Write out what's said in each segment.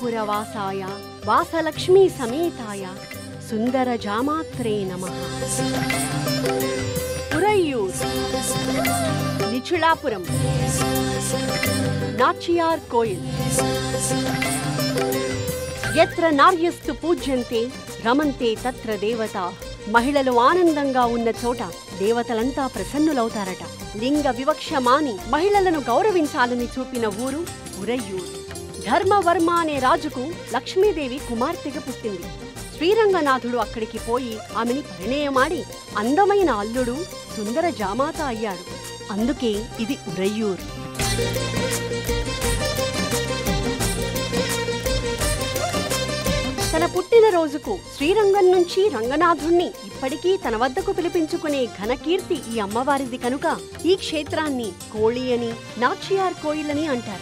నిచిళాపురవాసాయ వాసలక్ష్మీ సమేతాయ సుందర జామాత్రే నమ ఉరయ్యూర్ నిచిళాపురం నాచియార్ కోయిల్ ఎత్ర నార్యస్తు పూజ్యంతే రమంతే తత్ర దేవత మహిళలు ఆనందంగా ఉన్న చోట దేవతలంతా ప్రసన్నులవుతారట లింగ వివక్ష మాని మహిళలను గౌరవించాలని చూపిన ఊరు ఉరయ్యూరు ధర్మవర్మ అనే రాజుకు లక్ష్మీదేవి కుమార్తెగా పుట్టింది శ్రీరంగనాథుడు అక్కడికి పోయి ఆమెని పరిణయమాడి అందమైన అల్లుడు సుందర జామాత అయ్యాడు అందుకే ఇది ఉరయ్యూరు తన పుట్టినరోజుకు శ్రీరంగం నుంచి రంగనాథుణ్ణి ఇప్పటికీ తన వద్దకు పిలిపించుకునే ఘనకీర్తి ఈ అమ్మవారిది కనుక ఈ క్షేత్రాన్ని కోళి అని నాచియార్ కోయిల్ అని అంటారు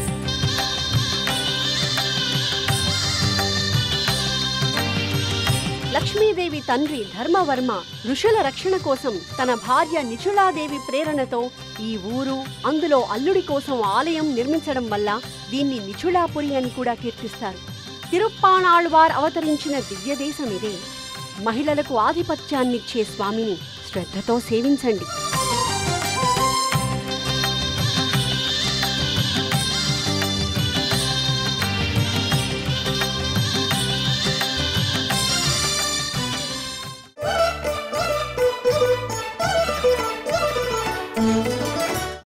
లక్ష్మీదేవి తండ్రి ధర్మవర్మ ఋషుల రక్షణ కోసం తన భార్య నిచులాదేవి ప్రేరణతో ఈ ఊరు అందులో అల్లుడి కోసం ఆలయం నిర్మించడం వల్ల దీన్ని నిచులాపురి అని కూడా కీర్తిస్తారు తిరుప్పాణాళ్వార్ అవతరించిన దివ్యదేశం ఇదే మహిళలకు ఆధిపత్యాన్నిచ్చే స్వామిని శ్రద్ధతో సేవించండి